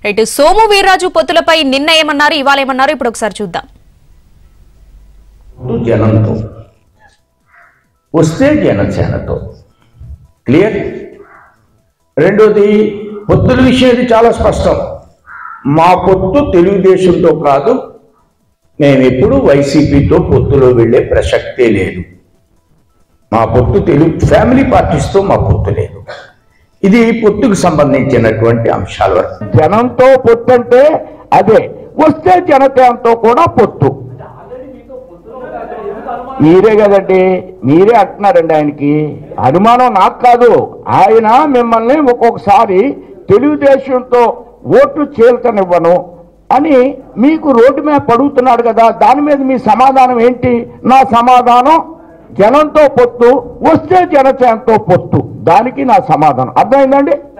right Somu Veerraju పొత్తులపై నిన్న ఏమన్నారు ఇవాళ ఏమన్నారు ఇప్పుడు ఒకసారి చూద్దాం పొత్తు జనంతో వస్తే జనసేనతో క్లియర్ రెండోది పొత్తుల విషయం ఇది చాలా స్పష్టం మా పొత్తు తెలుగుదేశంతో కాదు మేము ఎప్పుడు వైసీపీతో పొత్తులో వెళ్ళే ప్రసక్తే లేదు మా పొత్తు తెలుగు ఫ్యామిలీ పార్టీస్తో మా పొత్తు లేదు ఇది పొత్తుకు సంబంధించినటువంటి అంశాల వరకు జనంతో పొత్తు అంటే అదే వస్తే జనతతో కూడా పొత్తు మీరే కదండి మీరే అంటున్నారండి ఆయనకి అనుమానం నాకు కాదు ఆయన మిమ్మల్ని ఒక్కొక్కసారి తెలుగుదేశంతో ఓట్లు చేల్చనివ్వను అని మీకు రోడ్డు మీద పడుగుతున్నాడు కదా దాని మీద మీ సమాధానం ఏంటి నా సమాధానం జనంతో పొత్తు వస్తే జనసేనతో పొత్తు దానికి నా సమాధానం అర్థమైందండి